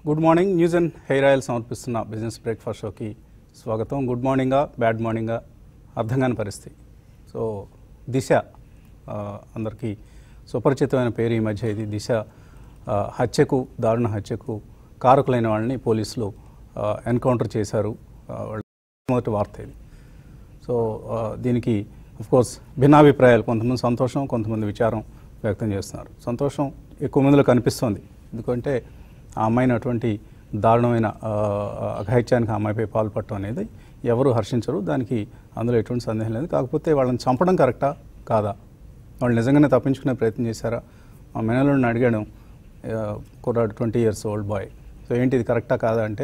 Good morning news and hair oil సమర్పిస్తున్న business breakfast షోకి స్వాగతం గుడ్ మార్నింగా బ్యాడ్ మార్నింగా అర్థం కాని పరిస్థితి సో దిశ ఆ, అందరికీ సుపరిచితమైన పేరు ఈ మధ్య ఇది దిశ ఆ, హత్యకు దారుణ హత్యకు కారకులైన వాళ్ళని పోలీసులు ఎన్కౌంటర్ చేశారు ఆ, వాళ్ళ మొదటి వార్త ఇది సో ఆ, దీనికి కోర్స్ భిన్నాభిప్రాయాలు కొంతమంది సంతోషం కొంతమంది విచారం వ్యక్తం చేస్తున్నారు సంతోషం ఎక్కువ మందిలో కనిపిస్తోంది ఎందుకంటే ఆ అమ్మాయిని అటువంటి దారుణమైన ఆ, అఘాయిత్యానికి ఆ అమ్మాయిపై పాల్పడటం అనేది ఎవరు హర్షించరు దానికి అందులో ఎటువంటి సందేహం లేదు కాకపోతే వాళ్ళని చంపడం కరెక్టా కాదా వాళ్ళు నిజంగానే తప్పించుకునే ప్రయత్నం చేశారా మా మేనల్ని అడిగాను ఆ, కుర్రాడు twenty years old boy so ఏంటి ఇది కరెక్టా కాదా అంటే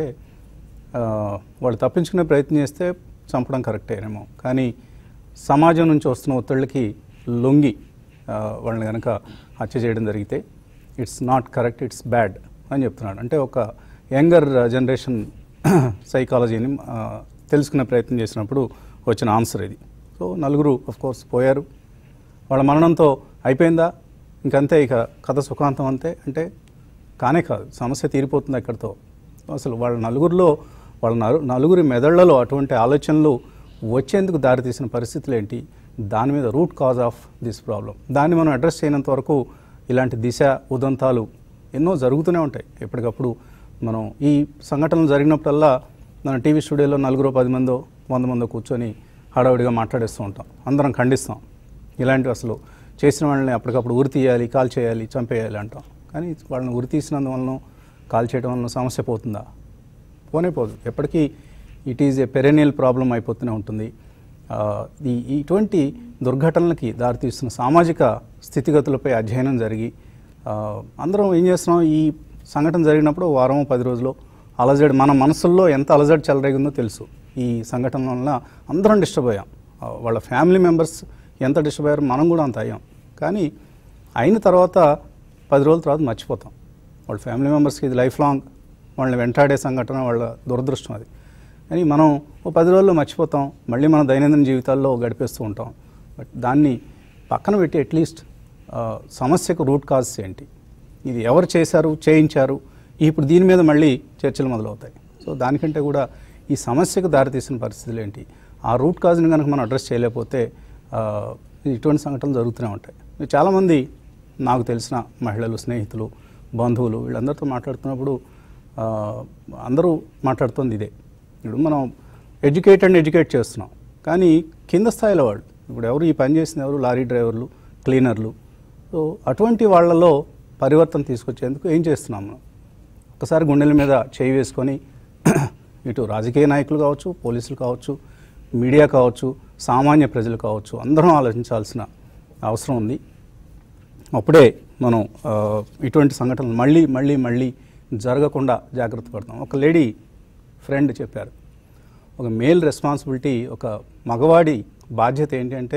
ఆ, వాళ్ళు తప్పించుకునే ప్రయత్నం చేస్తే చంపడం కరెక్టేనేమో కానీ సమాజం నుంచి వస్తున్న ఒత్తిళ్ళకి లొంగి ఆ, వాళ్ళని కనుక హత్య చేయడం జరిగితే it's not correct it's bad అని చెప్తున్నాడు అంటే ఒక యంగర్ జనరేషన్ సైకాలజీని ఆ, తెలుసుకునే ప్రయత్నం చేసినప్పుడు వచ్చిన ఆన్సర్ ఇది సో నలుగురు ఆఫ్ కోర్స్ పోయారు వాళ్ళ మరణంతో అయిపోయిందా ఇంకంతే ఇక కథ సుఖాంతం అంతే అంటే కానే కాదు సమస్య తీరిపోతుంది ఎక్కడితో అసలు వాళ్ళ నలుగురిలో వాళ్ళ నలు నలుగురి మెదళ్లలో అటువంటి ఆలోచనలు వచ్చేందుకు దారితీసిన పరిస్థితులు ఏంటి దాని మీద root cause of this problem దాన్ని మనం అడ్రస్ చేయనంత వరకు ఇలాంటి దిశ ఉదంతాలు ఎన్నో జరుగుతూనే ఉంటాయి ఎప్పటికప్పుడు మనం ఈ సంఘటనలు జరిగినప్పుడల్లా మన టీవీ స్టూడియోలో నలుగురు పది మందో వంద మందో కూర్చొని హడావుడిగా మాట్లాడేస్తూ ఉంటాం అందరం ఖండిస్తాం ఇలాంటివి అసలు చేసిన వాళ్ళని అప్పటికప్పుడు ఉరి తీయాలి కాల్ చేయాలి చంపేయాలి అంటాం కానీ వాళ్ళని ఉరి తీసినందువలన కాల్ చేయడం వలన సమస్య పోతుందా పోనే పోదు ఎప్పటికీ it is a perennial problem అయిపోతూనే ఉంటుంది ఆ, ఈ ఇటువంటి దుర్ఘటనలకి దారితీస్తున్న సామాజిక స్థితిగతులపై అధ్యయనం జరిగి ఆ, అందరం ఏం చేస్తున్నాం ఈ సంఘటన జరిగినప్పుడు వారం పది రోజులు అలజడి మన మనసుల్లో ఎంత అలజడి చెలరేగిందో తెలుసు ఈ సంఘటన వలన అందరం డిస్టర్బ్ అయ్యాం ఆ, వాళ్ళ ఫ్యామిలీ మెంబర్స్ ఎంత డిస్టర్బ్ అయ్యారో మనం కూడా అంత అయ్యాం కానీ అయిన తర్వాత పది రోజుల తర్వాత మర్చిపోతాం వాళ్ళ ఫ్యామిలీ మెంబర్స్కి ఇది లైఫ్ లాంగ్ వాళ్ళని వెంటాడే సంఘటన వాళ్ళ దురదృష్టం అది కానీ మనం ఓ పది రోజుల్లో మర్చిపోతాం మళ్ళీ మన దైనందిన జీవితాల్లో గడిపేస్తూ ఉంటాం బట్ దాన్ని పక్కన పెట్టి అట్లీస్ట్ సమస్యకు రూట్ కాజ్ ఏంటి ఇది ఎవరు చేశారు చేయించారు ఇప్పుడు దీని మీద మళ్ళీ చర్చలు మొదలవుతాయి సో దానికంటే కూడా ఈ సమస్యకు దారితీసిన పరిస్థితులు ఏంటి ఆ రూట్ కాజ్ని కనుక మనం అడ్రస్ చేయలేకపోతే ఆ, ఇటువంటి సంఘటనలు జరుగుతూనే ఉంటాయి చాలామంది నాకు తెలిసిన మహిళలు స్నేహితులు బంధువులు వీళ్ళందరితో మాట్లాడుతున్నప్పుడు ఆ, అందరూ మాట్లాడుతుంది ఇదే ఇప్పుడు మనం ఎడ్యుకేట్ అండ్ ఎడ్యుకేట్ చేస్తున్నాం కానీ కింద స్థాయిలో వాళ్ళు ఇప్పుడు ఎవరు ఈ పని చేసిన ఎవరు లారీ డ్రైవర్లు క్లీనర్లు సో అటువంటి వాళ్ళలో పరివర్తన తీసుకొచ్చేందుకు ఏం చేస్తున్నాం మనం ఒకసారి గుండెల మీద చేయి వేసుకొని ఇటు రాజకీయ నాయకులు కావచ్చు పోలీసులు కావచ్చు మీడియా కావచ్చు సామాన్య ప్రజలు కావచ్చు అందరం ఆలోచించాల్సిన అవసరం ఉంది అప్పుడే మనం ఆ, ఇటువంటి సంఘటనలు మళ్ళీ మళ్ళీ మళ్ళీ జరగకుండా జాగ్రత్త పడతాం ఒక లేడీ ఫ్రెండ్ చెప్పారు ఒక మేల్ రెస్పాన్సిబిలిటీ ఒక మగవాడి బాధ్యత ఏంటి అంటే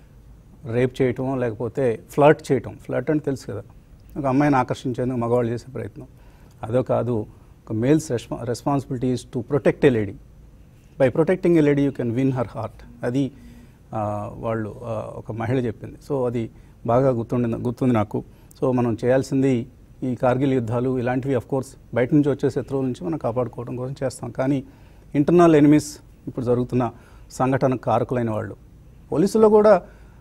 రేప్ చేయటం లేకపోతే ఫ్లర్ట్ చేయటం ఫ్లర్ట్ అంటే తెలుసు కదా ఒక అమ్మాయిని ఆకర్షించేందుకు మగవాళ్ళు చేసే ప్రయత్నం అదో కాదు ఒక మేల్స్ రెస్పా responsibility is to protect a lady by protecting a lady you can win her heart అది ఆ, వాళ్ళు ఆ, ఒక మహిళ చెప్పింది సో అది బాగా గుర్తుండి గుర్తుంది నాకు సో మనం చేయాల్సింది ఈ కార్గిల్ యుద్ధాలు ఇలాంటివి అఫ్ కోర్స్ బయట నుంచి వచ్చే శత్రువుల నుంచి మనం కాపాడుకోవడం కోసం చేస్తాం కానీ ఇంటర్నల్ ఎనిమీస్ ఇప్పుడు జరుగుతున్న సంఘటన కారకులైన వాళ్ళు పోలీసుల్లో కూడా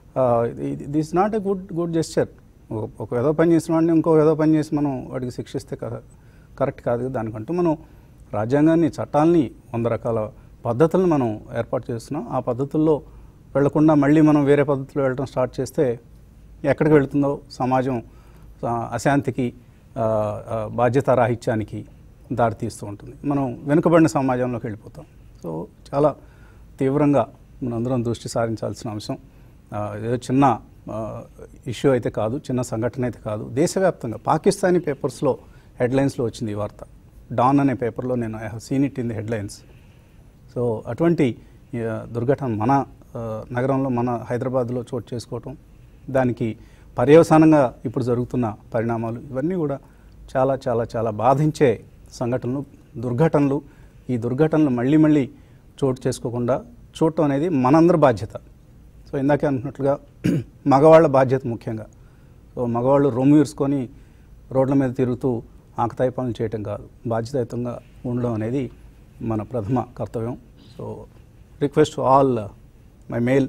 this not a good good gesture ఒక ఏదో పని చేసిన వాడిని ఇంకో ఏదో పని చేసి మనం వాడికి శిక్షిస్తే క- కరెక్ట్ కాదు కదా దానికంటూ మనం రాజ్యాంగాన్ని చట్టాలని వంద రకాల పద్ధతులను మనం ఏర్పాటు చేస్తున్నాం ఆ పద్ధతుల్లో వెళ్లకుండా మళ్ళీ మనం వేరే పద్ధతిలో వెళ్ళడం స్టార్ట్ చేస్తే ఎక్కడికి వెళుతుందో సమాజం ఆ, అశాంతికి ఆ, ఆ, బాధ్యతారాహిత్యానికి దారితీస్తూ ఉంటుంది మనం వెనుకబడిన సమాజంలోకి వెళ్ళిపోతాం సో చాలా తీవ్రంగా మనందరం దృష్టి సారించాల్సిన అంశం ఆ, ఏదో చిన్న ఇష్యూ అయితే కాదు చిన్న సంఘటన అయితే కాదు దేశవ్యాప్తంగా పాకిస్తానీ పేపర్స్లో హెడ్లైన్స్లో వచ్చింది ఈ వార్త డాన్ అనే పేపర్లో నేను I have seen it in the headlines so అటువంటి ఆ, దుర్ఘటన మన ఆ, నగరంలో మన హైదరాబాద్లో చోటు చేసుకోవటం దానికి పర్యవసానంగా ఇప్పుడు జరుగుతున్న పరిణామాలు ఇవన్నీ కూడా చాలా చాలా చాలా బాధించే సంఘటనలు దుర్ఘటనలు ఈ దుర్ఘటనలు మళ్ళీ మళ్ళీ చోటు చేసుకోకుండా చూడటం అనేది మనందరి బాధ్యత సో ఇందాకే అనుకున్నట్లుగా మగవాళ్ళ బాధ్యత ముఖ్యంగా సో మగవాళ్ళు రొమ్ము విరుచుకొని రోడ్ల మీద తిరుగుతూ ఆకతాయి పనులు చేయటం కాదు బాధ్యతాయుతంగా ఉండడం అనేది మన ప్రథమ కర్తవ్యం so request all my male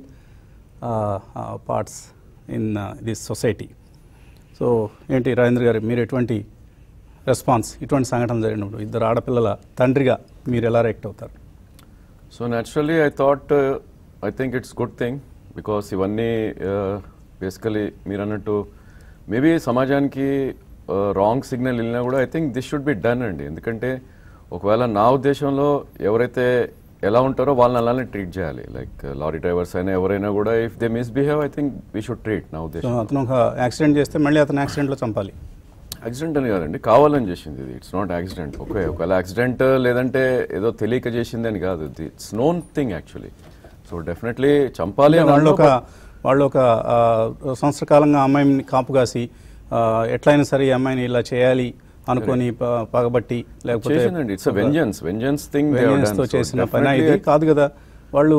parts in this society so ఏంటి రాజేంద్ర గారు మీరు ఎటువంటి రెస్పాన్స్ ఇటువంటి సంఘటన జరిగినప్పుడు ఇద్దరు ఆడపిల్లల తండ్రిగా మీరు ఎలా రియాక్ట్ అవుతారు so naturally I thought I think it's good thing because ఇవన్నీ బేసికలీ మీరు అన్నట్టు మేబీ సమాజానికి రాంగ్ సిగ్నల్ వెళ్ళినా కూడా I think this should be done అండి ఎందుకంటే ఒకవేళ నా ఉద్దేశంలో ఎవరైతే ఎలా ఉంటారో వాళ్ళని అలానే ట్రీట్ చేయాలి లైక్ లారీ డ్రైవర్స్ అయినా ఎవరైనా కూడా if they misbehave I think we should treat నా సో ఉద్దేశం అతను ఒక యాక్సిడెంట్ చేస్తే మళ్ళీ అతను యాక్సిడెంట్లో చంపాలి యాక్సిడెంట్ అని కాదండి కావాలని చేసింది ఇది ఇట్స్ నాట్ యాక్సిడెంట్ ఓకే ఒకవేళ యాక్సిడెంట్ లేదంటే ఏదో తెలియక చేసింది అని కాదు it's known thing actually so definitely చంపాలి అని వాళ్ళు ఒక అనడం, వాళ్ళు ఒక ఆ, సంవత్సర కాలంగా అమ్మాయిని కాపు కాసి ఆ, ఎట్లయినా సరే ఈ అమ్మాయిని ఇలా చేయాలి అనుకొని ప- పగబట్టి లేకపోతే చేసిందండి it's vengeance vengeance thing vengeance తో చేసిన పని ఇది కాదు కదా వాళ్ళు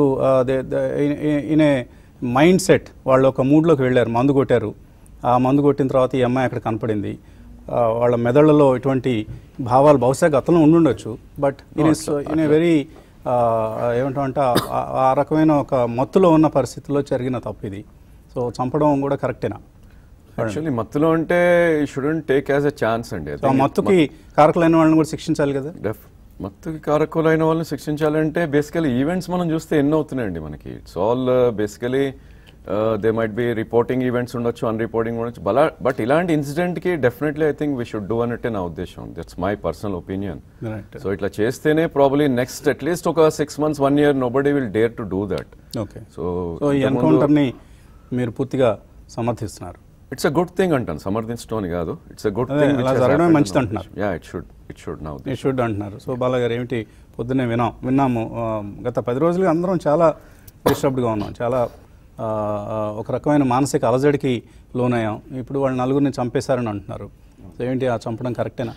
ఇన్ మైండ్ సెట్ వాళ్ళు ఒక మూడ్లోకి వెళ్ళారు మందు కొట్టారు ఆ మందు కొట్టిన తర్వాత ఈ అమ్మాయి అక్కడ కనపడింది ఆ, వాళ్ళ మెదళ్లలో ఇటువంటి భావాలు బహుశా గతంలో ఉండుండొచ్చు but in in a very ఏమంటామంటే ఆ- ఆ రకమైన ఒక మత్తులో ఉన్న పరిస్థితుల్లో జరిగిన తప్పు ఇది సో చంపడం కూడా కరెక్టేనా యాక్చువల్లీ మత్తులో అంటే shouldn't take as a chance అండి I సో ఆ think మత్తుకి కారకులైన వాళ్ళని కూడా శిక్షించాలి కదా డెఫ్ మత్తుకి కారకులైన వాళ్ళని శిక్షించాలంటే బేసికలీ ఈవెంట్స్ మనం చూస్తే ఎన్ని అవుతున్నాయండి మనకి it's all basically they might be reporting events ఉండొచ్చు అన్ రిపోర్టింగ్ ఉండొచ్చు బలా బట్ ఇలాంటి ఇన్సిడెంట్కి definitely I think we should do అన్నట్టే నా ఉద్దేశం that's my personal opinion right so ఇట్లా చేస్తేనే ప్రాబ్లీ నెక్స్ట్ అట్లీస్ట్ ఒక six months one year nobody will dare to do that okay so so ఈ ఎన్కౌంటర్ని మీరు పూర్తిగా సమర్థిస్తున్నారు ఇట్స్ అ గుడ్ థింగ్ అంటాను సమర్థించడం కాదు ఇట్స్ అ గుడ్ అదే, థింగ్ అలా జరగడమే మంచిది అంటున్నారు. Yeah it should it should నా ఈ షుడ్ అంటున్నారు సో బాలగారు ఏమిటి పొద్దున్నే వినాం విన్నాము ఆ, గత పది రోజులుగా అందరం చాలా డిస్టర్బ్డ్గా ఉన్నాం చాలా ఆ, ఆ, ఒక రకమైన మానసిక అలజడికి లోనయ్యాం ఇప్పుడు వాళ్ళు నలుగురిని చంపేశారని అంటున్నారు సో ఏంటి ఆ చంపడం కరెక్టేనా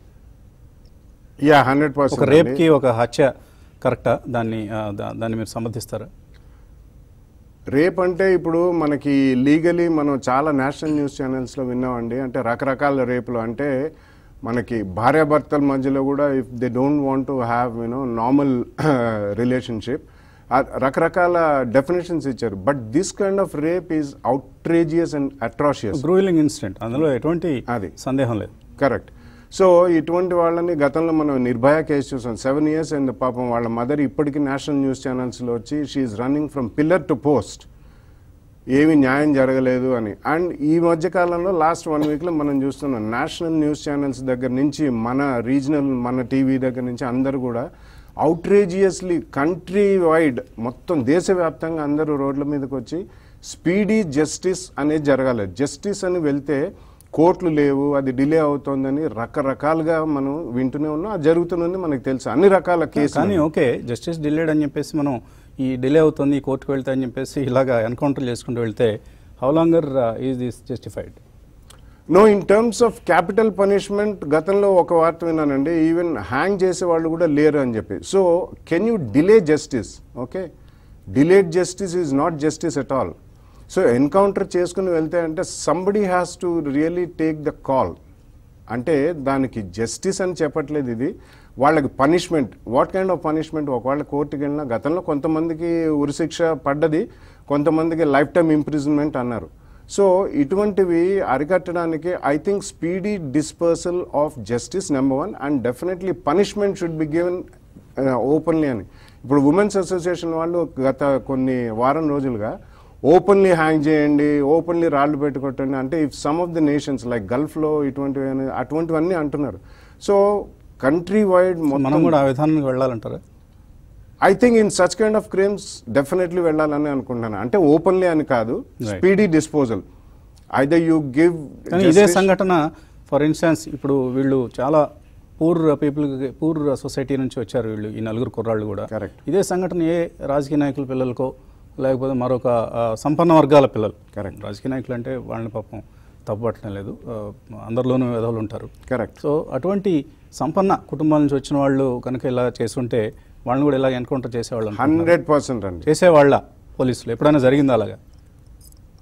యా హండ్రెడ్ ఒక పర్సెంట్ రేప్కి ఒక హత్య కరెక్టా దాన్ని ఆ, దా- దాన్ని మీరు సమర్థిస్తారా రేప్ అంటే ఇప్పుడు మనకి లీగలీ మనం చాలా నేషనల్ న్యూస్ ఛానల్స్లో విన్నామండి అంటే రకరకాల రేపులు అంటే మనకి భార్యాభర్తల మధ్యలో కూడా if they don't want to have you know normal relationship రకరకాల డెఫినేషన్స్ ఇచ్చారు but this kind of rape is outrageous and atrocious grovelling incident అందులో ఎటువంటి అది. సందేహం లేదు కరెక్ట్ సో ఇటువంటి వాళ్ళని గతంలో మనం నిర్భయ కేసు చూసాం సెవెన్ ఇయర్స్ అండ్ పాపం వాళ్ళ మదర్ ఇప్పటికీ నేషనల్ న్యూస్ ఛానల్స్లో వచ్చి she running from pillar to post ఏమి న్యాయం జరగలేదు అని అండ్ ఈ మధ్య కాలంలో లాస్ట్ వన్ వీక్లో మనం చూస్తున్నాం నేషనల్ న్యూస్ ఛానల్స్ దగ్గర నుంచి మన రీజనల్ మన టీవీ దగ్గర నుంచి అందరూ కూడా అవుట్రేజియస్లీ కంట్రీ వైడ్ మొత్తం దేశవ్యాప్తంగా అందరూ రోడ్ల మీదకి వచ్చి స్పీడీ జస్టిస్ అనేది జరగాలి జస్టిస్ అని వెళ్తే కోర్టులు లేవు అది డిలే అవుతోందని రకరకాలుగా మనం వింటూనే ఉన్నాం అది జరుగుతున్నది మనకు తెలుసు అన్ని రకాల కేసులు కానీ ఓకే జస్టిస్ డిలేడ్ అని చెప్పేసి మనం ఈ డిలే అవుతుంది ఈ కోర్టుకు వెళ్తే అని చెప్పేసి ఇలాగా ఎన్కౌంటర్ చేసుకుంటూ వెళ్తే how longer is this justified no in terms of capital punishment గతంలో ఒక వార్త విన్నానండి ఈవెన్ హ్యాంగ్ చేసే వాళ్ళు కూడా లేరు అని చెప్పి so can you delay justice okay delayed justice is not justice at all so encounter చేసుకుని వెళ్తే అంటే somebody has to really take the call అంటే దానికి జస్టిస్ అని చెప్పట్లేదు ఇది వాళ్ళకి punishment what kind of punishment ఒకవేళ కోర్టుకి వెళ్ళినా గతంలో కొంతమందికి ఉరిశిక్ష పడ్డది కొంతమందికి లైఫ్ టైమ్ ఇంప్రిజన్మెంట్ అన్నారు సో ఇటువంటివి అరికట్టడానికి I think speedy dispersal of justice number one and definitely punishment should be given openly అని ఇప్పుడు ఉమెన్స్ అసోసియేషన్ వాళ్ళు గత కొన్ని వారం రోజులుగా ఓపెన్లీ హ్యాంగ్ చేయండి ఓపెన్లీ రాళ్ళు పెట్టుకొట్టండి అంటే if some of the nations like గల్ఫ్లో ఇటువంటివి అని- అటువంటివన్నీ అంటున్నారు సో కంట్రీ వైడ్ మనం మొత్తం కూడా ఆ విధానానికి వెళ్ళాలంటారా I think in such kind of crimes definitely వెళ్ళాలని అనుకుంటున్నాను అంటే ఓపెన్లీ అని కాదు Right. Speedy disposal either you give కానీ ఇదే సంఘటన ఫర్ ఇన్స్టాన్స్ ఇప్పుడు వీళ్ళు చాలా పూర్ పీపుల్ పూర్ సొసైటీ నుంచి వచ్చారు వీళ్ళు ఈ నలుగురు కుర్రాళ్ళు కూడా Correct. ఇదే సంఘటన ఏ రాజకీయ నాయకుల పిల్లలకో లేకపోతే మరొక ఆ, సంపన్న వర్గాల పిల్లలు Correct. రాజకీయ నాయకులు అంటే వాళ్ళని పాపం తప్పుపట్టడం లేదు ఆ, అందరిలోనూ విధవులు ఉంటారు కరెక్ట్ సో అటువంటి సంపన్న కుటుంబాల నుంచి వచ్చిన వాళ్ళు కనుక ఇలా చేసుంటే వాళ్ళని కూడా ఇలా ఎన్కౌంటర్ చేసేవాళ్ళు అనుకుంటున్నారా? హండ్రెడ్ పర్సెంట్ అండి చేసేవాళ్ళ పోలీసులు ఎప్పుడైనా జరిగిందా అలాగా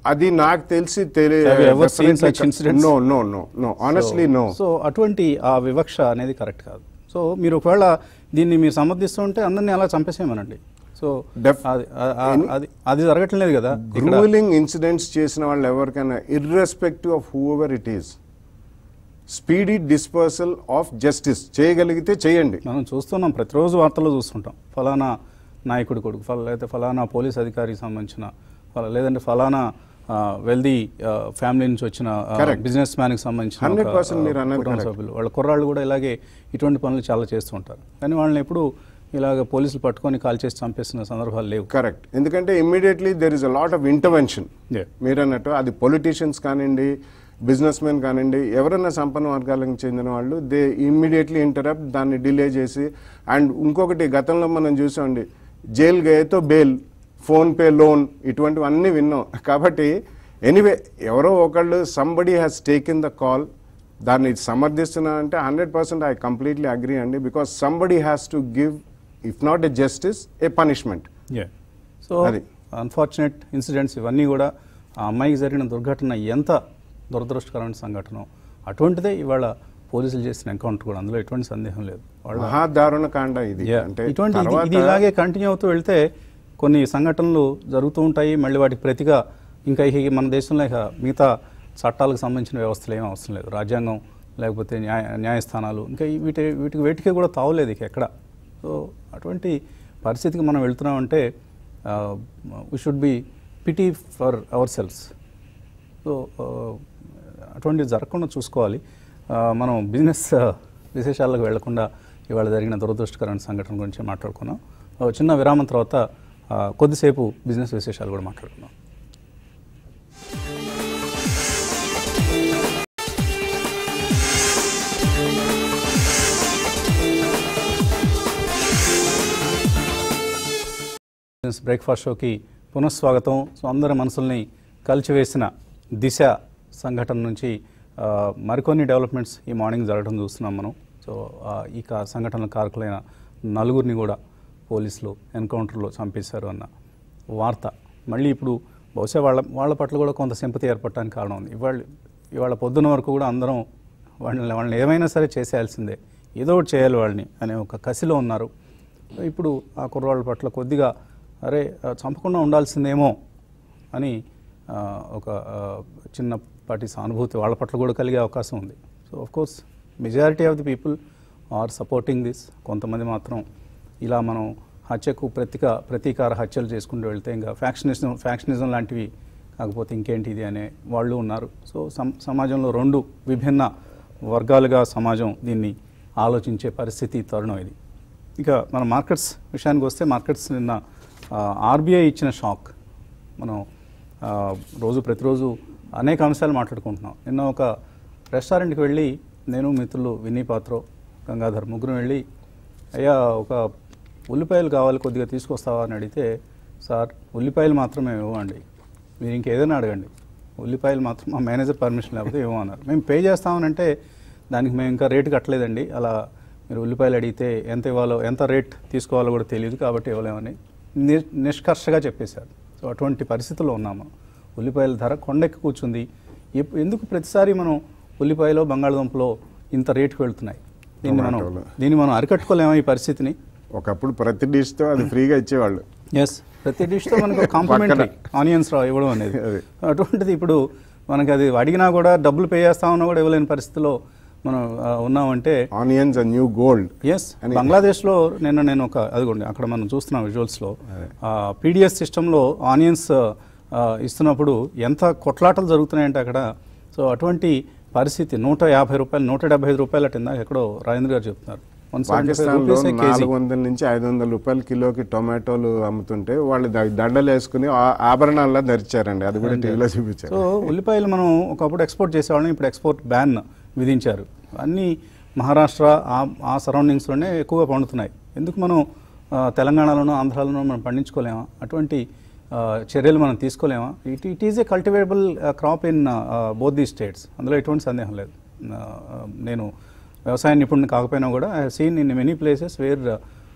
అది నాకు తెలిసి Have you ever seen such incidents? No no no no honestly no so అటువంటి ఆ వివక్ష అనేది కరెక్ట్ కాదు సో మీరు ఒకవేళ దీన్ని మీరు సమర్థిస్తుంటే అందరినీ అలా చంపేసేయమనండి సో Def- అది ఆ- ఆ- అది అది జరగట్లేదు కదా ఇక్కడ గ్రూలింగ్ ఇన్సిడెంట్స్ చేసిన వాళ్ళు ఎవరికైనా irrespective of whoever it is speedy dispersal of justice చేయగలిగితే చేయండి మనం చూస్తున్నాం ప్రతిరోజు వార్తల్లో చూస్తుంటాం ఫలానా నాయకుడి కొడుకు ఫల లేకపోతే ఫలానా పోలీస్ అధికారికి సంబంధించిన ఫల లేదంటే ఫలానా వెల్దీ ఫ్యామిలీ నుంచి వచ్చిన Correct. బిజినెస్ మ్యాన్కి సంబంధించిన ఒక, 100% మీరు ఆ, అన్నది కుటుంబ correct. సభ్యులు వాళ్ళ కుర్రాళ్ళు కూడా ఇలాగే ఇటువంటి పనులు చాలా చేస్తూ ఉంటారు కానీ వాళ్ళని ఎప్పుడు ఇలాగ పోలీసులు పట్టుకొని కాల్ చేసి చంపేస్తున్న సందర్భాలు లేవు కరెక్ట్ ఎందుకంటే immediately there is a lot of intervention Yeah. మీరు అన్నట్టు అది పొలిటీషియన్స్ కానివ్వండి బిజినెస్ మెన్ కానివ్వండి ఎవరైనా సంపన్న వర్గాలకు చెందిన వాళ్ళు దే ఇమ్మీడియట్లీ ఇంటరప్ట్ దాన్ని డిలే చేసి అండ్ ఇంకొకటి గతంలో మనం చూసామండి జైల్ గేతో బెయిల్ ఫోన్పే లోన్ ఇటువంటివన్నీ విన్నాం కాబట్టి ఎనీవే ఎవరో ఒకళ్ళు somebody has taken the call దాన్ని సమర్థిస్తున్నా అంటే hundred percent I completely agree అండి because somebody has to give if not a justice a punishment so అది. అన్ఫార్చునేట్ ఇన్సిడెంట్స్ ఇవన్నీ కూడా ఆ అమ్మాయికి జరిగిన దుర్ఘటన ఎంత దురదృష్టకరమైన సంఘటన అటువంటిదే ఇవాళ పోలీసులు చేసిన ఎన్కౌంటర్ కూడా అందులో ఎటువంటి సందేహం లేదు వాళ్ళ మహాదారుణ కాండ ఇది Yeah. అంటే ఇటువంటి ఇది- తర్వాత ఇది ఇలాగే కంటిన్యూ అవుతూ వెళ్తే కొన్ని సంఘటనలు జరుగుతూ ఉంటాయి మళ్ళీ వాటికి ప్రతిగా ఇంకా ఇక మన దేశంలో ఇక మిగతా చట్టాలకు సంబంధించిన వ్యవస్థలు ఏమీ అవసరం లేదు రాజ్యాంగం లేకపోతే న్యాయ న్యాయస్థానాలు ఇంకా ఈ వీటి వీటికి వేటికి కూడా తావులేదు ఇక ఎక్కడ సో అటువంటి పరిస్థితికి మనం వెళ్తున్నామంటే we should be pity for ourselves so ఆ, అటువంటివి జరగకుండా చూసుకోవాలి ఆ, మనం బిజినెస్ ఆ, విశేషాలకు వెళ్లకుండా ఇవాళ జరిగిన దురదృష్టకరమైన సంఘటన గురించి మాట్లాడుకున్నాం ఆ, చిన్న విరామం తర్వాత ఆ, కొద్దిసేపు బిజినెస్ విశేషాలు కూడా మాట్లాడుకున్నాం బిజినెస్ బ్రేక్ఫాస్ట్ షోకి పునఃస్వాగతం సో అందరి మనసుల్ని కలిచివేసిన దిశ సంఘటన నుంచి ఆ, మరికొన్ని డెవలప్మెంట్స్ ఈ మార్నింగ్ జరగడం చూస్తున్నాం మనం సో ఆ, ఇక సంఘటనల కారకులైన నలుగురిని కూడా పోలీసులు ఎన్కౌంటర్లో చంపేశారు అన్న వార్త మళ్ళీ ఇప్పుడు బహుశా వాళ్ళ వాళ్ళ పట్ల కూడా కొంత సింపతి ఏర్పడటానికి కారణం ఉంది ఇవాళ ఇవాళ పొద్దున వరకు కూడా అందరం వాళ్ళని వాళ్ళని ఏమైనా సరే చేసేయాల్సిందే ఏదో ఒకటి చేయాలి వాళ్ళని అనే ఒక కసిలో ఉన్నారు ఇప్పుడు ఆ కుర్రాళ్ళ పట్ల కొద్దిగా అరే ఆ, చంపకుండా ఉండాల్సిందేమో అని ఆ, ఒక ఆ, చిన్నపాటి సానుభూతి వాళ్ళ పట్ల కూడా కలిగే అవకాశం ఉంది so of course majority of the people are supporting this కొంతమంది మాత్రం ఇలా మనం హత్యకు ప్రతీక ప్రతీకార హత్యలు చేసుకుంటూ వెళ్తే ఇంకా ఫ్యాక్షనిజం ఫ్యాక్షనిజం లాంటివి కాకపోతే ఇంకేంటి ఇది అనే వాళ్ళు ఉన్నారు సో సమ సమాజంలో రెండు విభిన్న వర్గాలుగా సమాజం దీన్ని ఆలోచించే పరిస్థితి తరుణం ఇది ఇక మన మార్కెట్స్ విషయానికి వస్తే మార్కెట్స్ నిన్న ఆర్బీఐ ఇచ్చిన షాక్ మనం ఆ, రోజు ప్రతిరోజు అనేక అంశాలు మాట్లాడుకుంటున్నాం నిన్న ఒక రెస్టారెంట్కి వెళ్ళి నేను మిత్రులు విన్నీ పాత్రో గంగాధర్ ముగ్గురు వెళ్ళి అయ్యా ఒక ఉల్లిపాయలు కావాలి కొద్దిగా తీసుకొస్తావా అని అడిగితే సార్ ఉల్లిపాయలు మాత్రమే ఇవ్వండి మీరు ఇంకేదైనా అడగండి ఉల్లిపాయలు మాత్రం మా మేనేజర్ పర్మిషన్ లేకపోతే ఏమో అన్నారు మేము పే చేస్తామనంటే దానికి మేము ఇంకా రేటు కట్టలేదండి అలా మీరు ఉల్లిపాయలు అడిగితే ఎంత ఇవ్వాలో ఎంత రేట్ తీసుకోవాలో కూడా తెలియదు కాబట్టి ఇవ్వలేమని ని- నిష్కర్షగా చెప్పేశారు సో అటువంటి పరిస్థితుల్లో ఉన్నాము ఉల్లిపాయల ధర కొండెక్కి కూర్చుంది ఎప్- ఎందుకు ప్రతిసారి మనం ఉల్లిపాయలో బంగాళదుంపలో ఇంత రేటుకు వెళ్తున్నాయి దీన్ని మనం టొమాటోలు. దీన్ని మనం అరికట్టుకోలేమా ఈ పరిస్థితిని ఒకప్పుడు ప్రతి డిష్తో అది ఫ్రీగా ఇచ్చేవాళ్ళు ఎస్ ప్రతి డిష్తో మనకు కాంప్లిమెంటరీ ఆనియన్స్ రా ఇవ్వడం అనేది అది. అటువంటిది ఇప్పుడు మనకి అది అడిగినా కూడా డబ్బులు పే చేస్తామన్నా కూడా ఇవ్వలేని పరిస్థితిలో మనం ఆ, ఉన్నామంటే ఆనియన్స్ అ న్యూ గోల్డ్ ఎస్ అని- బంగ్లాదేశ్లో నిన్న నేను ఒక అదిగోండి అక్కడ మనం చూస్తున్నాం విజువల్స్లో పీడిఎస్ సిస్టంలో ఆనియన్స్ ఇస్తున్నప్పుడు ఎంత కొట్లాటలు జరుగుతున్నాయంటే అక్కడ సో అటువంటి పరిస్థితి నూట యాభై రూపాయలు నూట డెబ్బై ఐదు రూపాయలు అట్టిందా ఎక్కడో రాజేంద్ర గారు చెప్తున్నారు 175 పాకిస్తాన్ లో రూపీసే కేజీ నాలుగు వందల నుంచి ఐదు వందల రూపాయల కిలోకి టొమాటోలు అమ్ముతుంటే వాళ్ళు ద- దండలు వేసుకుని ఆ- ఆభరణాల్లో ధరిచారండి అది కూడా టీవీలో చూపించారు సో ఉల్లిపాయలు మనం ఒకప్పుడు ఎక్స్పోర్ట్ చేసేవాళ్ళం ఇప్పుడు ఎక్స్పోర్ట్ బ్యాన్ విధించారు అన్నీ మహారాష్ట్ర ఆ ఆ సరౌండింగ్స్లోనే ఎక్కువగా పండుతున్నాయి ఎందుకు మనం ఆ, తెలంగాణలోనూ ఆంధ్రాలోనూ మనం పండించుకోలేమా అటువంటి ఆ, చర్యలు మనం తీసుకోలేమా it it is a cultivable crop in both the states అందులో ఎటువంటి సందేహం లేదు ఆ, నేను వ్యవసాయ నిపుణుని కాకపోయినా కూడా I seen in many places where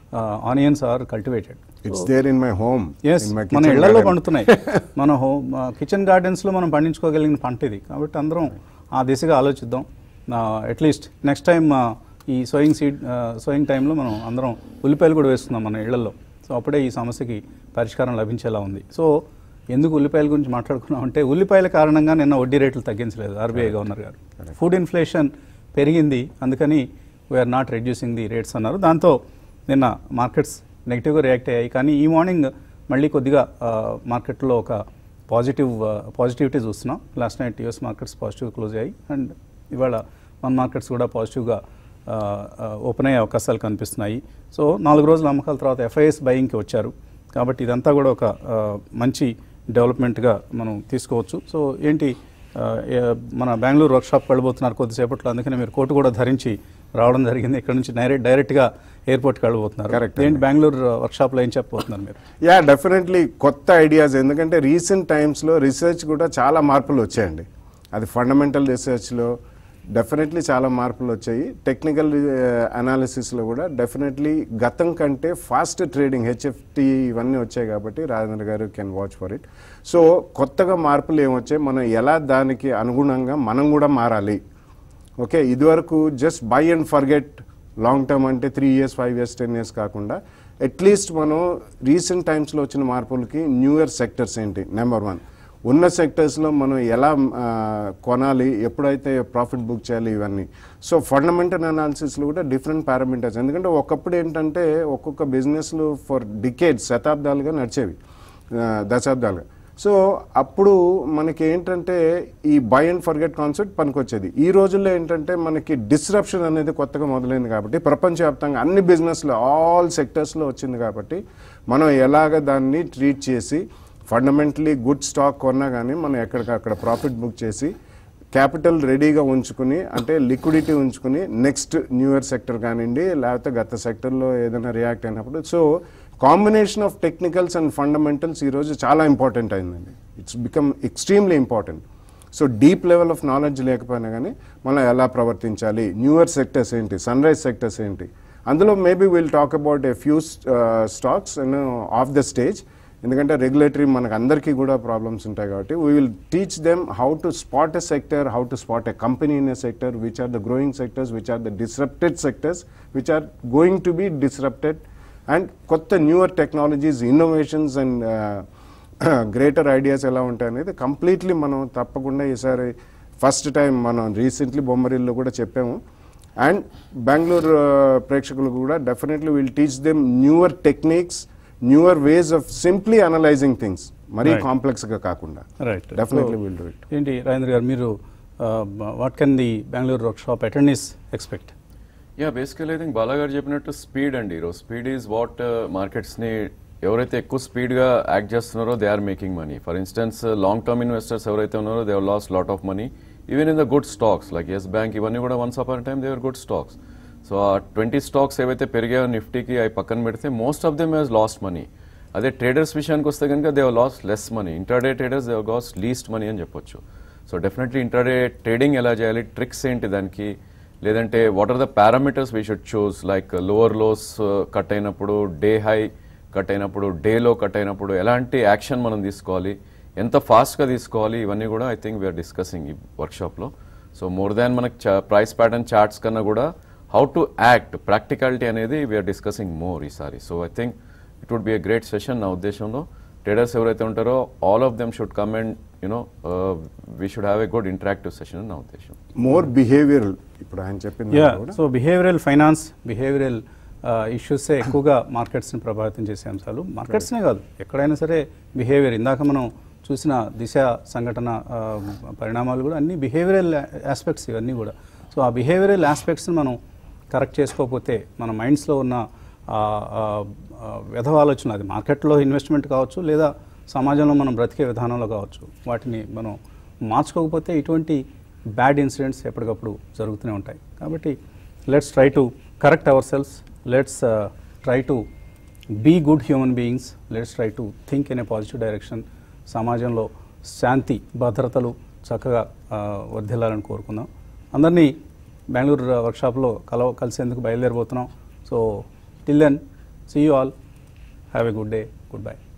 onions are cultivated it's there in my homes మన ఇళ్లలో పండుతున్నాయి మన హోమ్ కిచెన్ గార్డెన్స్లో మనం పండించుకోగలిగిన పంట ఇది కాబట్టి అందరం ఆ దిశగా ఆలోచిద్దాం అట్లీస్ట్ నెక్స్ట్ టైం ఈ సోయింగ్ సీడ్ సోయింగ్ టైంలో మనం అందరం ఉల్లిపాయలు కూడా వేస్తున్నాం మన ఇళ్లలో సో అప్పుడే ఈ సమస్యకి పరిష్కారం లభించేలా ఉంది సో ఎందుకు ఉల్లిపాయల గురించి మాట్లాడుకున్నాం అంటే ఉల్లిపాయల కారణంగా నిన్న వడ్డీ రేట్లు తగ్గించలేదు ఆర్బీఐ గవర్నర్ గారు ఫుడ్ ఇన్ఫ్లేషన్ పెరిగింది అందుకని we're not reducing the rates అన్నారు దాంతో నిన్న మార్కెట్స్ నెగిటివ్గా రియాక్ట్ అయ్యాయి కానీ ఈ మార్నింగ్ మళ్ళీ కొద్దిగా ఆ, మార్కెట్లో ఒక పాజిటివ్ ఆ, పాజిటివిటీ చూస్తున్నాం last night US markets positive close అయ్యాయి అండ్ ఇవాళ మన మార్కెట్స్ కూడా పాజిటివ్గా ఆ, ఆ, ఓపెన్ అయ్యే అవకాశాలు కనిపిస్తున్నాయి సో నాలుగు రోజుల అమ్మకాల తర్వాత ఎఫ్ఐఎస్ బయింగ్కి వచ్చారు కాబట్టి ఇదంతా కూడా ఒక ఆ, మంచి డెవలప్మెంట్గా మనం తీసుకోవచ్చు సో ఏంటి ఆ, ఏ- మన బెంగళూరు వర్క్షాప్కి వెళ్ళబోతున్నారు కొద్దిసేపట్లో అందుకని మీరు కోటు కూడా ధరించి రావడం జరిగింది ఇక్కడ నుంచి డైరెక్ట్ డైరెక్ట్గా ఎయిర్పోర్ట్కి వెళ్ళబోతున్నారు Correct ఏంటి బెంగళూరు వర్క్షాప్లో ఏం చెప్పబోతున్నారు మీరు యా డెఫినెట్లీ కొత్త ఐడియాస్ ఎందుకంటే రీసెంట్ టైమ్స్లో రీసెర్చ్ కూడా చాలా మార్పులు వచ్చాయండి అది ఫండమెంటల్ రీసెర్చ్లో డెఫినెట్లీ చాలా మార్పులు వచ్చాయి టెక్నికల్ అనాలిసిస్లో కూడా డెఫినెట్లీ గతం కంటే ఫాస్ట్ ట్రేడింగ్ హెచ్ఎఫ్టి ఇవన్నీ వచ్చాయి కాబట్టి Rajendra garu can watch for it so కొత్తగా మార్పులు ఏమొచ్చాయి మనం ఎలా దానికి అనుగుణంగా మనం కూడా మారాలి ఓకే ఇదివరకు just buy and forget long term అంటే three years five years ten years కాకుండా అట్లీస్ట్ మనం రీసెంట్ టైమ్స్లో వచ్చిన మార్పులకి న్యూ ఇయర్ సెక్టర్స్ ఏంటి నెంబర్ వన్ ఉన్న సెక్టర్స్లో మనం ఎలా ఆ, కొనాలి ఎప్పుడైతే ప్రాఫిట్ బుక్ చేయాలి ఇవన్నీ సో ఫండమెంటల్ అనాలిసిస్లో కూడా డిఫరెంట్ పారామీటర్స్ ఎందుకంటే ఒకప్పుడు ఏంటంటే ఒక్కొక్క బిజినెస్లు ఫర్ డికేడ్ శతాబ్దాలుగా నడిచేవి ఆ, దశాబ్దాలుగా సో అప్పుడు మనకి ఏంటంటే ఈ బై అండ్ ఫర్గెట్ కాన్సెప్ట్ పనికొచ్చేది ఈ రోజుల్లో ఏంటంటే మనకి డిస్రప్షన్ అనేది కొత్తగా మొదలైంది కాబట్టి ప్రపంచవ్యాప్తంగా అన్ని బిజినెస్లో ఆల్ సెక్టర్స్లో వచ్చింది కాబట్టి మనం ఎలాగ దాన్ని ట్రీట్ చేసి ఫండమెంటలీ గుడ్ స్టాక్ కొన్నా కానీ మనం ఎక్కడికక్కడ ప్రాఫిట్ బుక్ చేసి క్యాపిటల్ రెడీగా ఉంచుకుని అంటే లిక్విడిటీ ఉంచుకుని నెక్స్ట్ న్యూ ఇయర్ సెక్టర్ కానివ్వండి లేకపోతే గత సెక్టర్లో ఏదైనా రియాక్ట్ అయినప్పుడు so combination of technicals and fundamentals ఈరోజు చాలా ఇంపార్టెంట్ అయిందండి it's become extremely important so deep level of knowledge లేకపోయినా కానీ మనం ఎలా ప్రవర్తించాలి న్యూ ఇయర్ సెక్టర్స్ ఏంటి సన్ రైజ్ సెక్టర్స్ ఏంటి అందులో maybe will talk about a few stocks and of the stage ఎందుకంటే రెగ్యులేటరీ మనకు అందరికీ కూడా ప్రాబ్లమ్స్ ఉంటాయి కాబట్టి we will teach them how to spot a sector how to spot a company in a sector which are the growing sectors which are the disrupted sectors which are going to be disrupted and కొత్త newer technologies innovations and greater ideas ఎలా ఉంటాయి అనేది completely మనం తప్పకుండా ఈసారి first time మనం recently బొమ్మరిల్లో కూడా చెప్పాము అండ్ బెంగళూరు ప్రేక్షకులు కూడా definitely will teach them newer techniques newer ways of simply analyzing things మరీ Right. కాంప్లెక్స్గా కాకుండా right definitely will do it ఏంటి రాజేంద్ర గారు మీరు what can the Bengaluru workshop attendees expect yeah basically I think Bala garu చెప్పినట్టు స్పీడ్ అండి ఈరోజు స్పీడ్ ఈజ్ వాట్ మార్కెట్స్ని ఎవరైతే ఎక్కువ స్పీడ్గా యాక్ట్ చేస్తున్నారో they are making money for instance long term investors ఎవరైతే ఉన్నారో they lose lot of money even in the good stocks like Yes Bank ఇవన్నీ కూడా once upon time they are good stocks so ఆ twenty stocks ఏవైతే పెరిగాయో నిఫ్టీకి అవి పక్కన పెడితే most of them has lost money అదే ట్రేడర్స్ విషయానికి వస్తే కనుక they lose less money intraday traders they lose least money అని చెప్పొచ్చు సో డెఫినెట్లీ ఇంటర్డే ట్రేడింగ్ ఎలా చేయాలి ట్రిక్స్ ఏంటి దానికి లేదంటే what are the parameters we should choose like lower lows cut అయినప్పుడు డే హై కట్ అయినప్పుడు డేలో కట్ అయినప్పుడు ఎలాంటి యాక్షన్ మనం తీసుకోవాలి ఎంత ఫాస్ట్గా తీసుకోవాలి ఇవన్నీ కూడా ఐ థింక్ వీఆర్ డిస్కసింగ్ ఈ వర్క్షాప్లో సో మోర్ దాన్ మనకి ప్రైస్ ప్యాటర్న్ చార్ట్స్ కన్నా కూడా హౌ టు యాక్ట్ ప్రాక్టికాలిటీ అనేది వీఆర్ డిస్కసింగ్ మోర్ ఈసారి so I think it would be a great session నా ఉద్దేశంలో ట్రేడర్స్ ఎవరైతే ఉంటారో all of them should come and you know we should have a good interactive session నా ఉద్దేశం more behavioural ఇప్పుడు ఆయన చెప్పింది యా కూడా సో బిహేవియరల్ ఫైనాన్స్ బిహేవియరల్ ఇష్యూసే ఎక్కువగా మార్కెట్స్ని ప్రభావితం చేసే అంశాలు మార్కెట్స్నే కాదు ఎక్కడైనా సరే బిహేవియర్ ఇందాక మనం చూసిన దిశ సంఘటన ఆ, పరిణామాలు కూడా అన్ని బిహేవియరల్ ఆస్పెక్ట్స్ ఇవన్నీ కూడా సో ఆ బిహేవియరల్ ఆస్పెక్ట్స్ని మనం కరెక్ట్ చేసుకోకపోతే మన మైండ్స్లో ఉన్న ఆ, ఆ, ఆ, వ్యధ ఆలోచన అది మార్కెట్లో ఇన్వెస్ట్మెంట్ కావచ్చు లేదా సమాజంలో మనం బ్రతికే విధానంలో కావచ్చు వాటిని మనం మార్చుకోకపోతే ఇటువంటి బ్యాడ్ ఇన్సిడెంట్స్ ఎప్పటికప్పుడు జరుగుతూనే ఉంటాయి కాబట్టి let's try to correct ourselves let's try to be good human beings let's try to think in a positive direction సమాజంలో శాంతి భద్రతలు చక్కగా ఆ, వర్ధిల్లాలని కోరుకుందాం అందరినీ బెంగళూరు వర్క్షాప్లో కలవ కలిసేందుకు బయలుదేరిపోతున్నాం so till then see you all have a good day good bye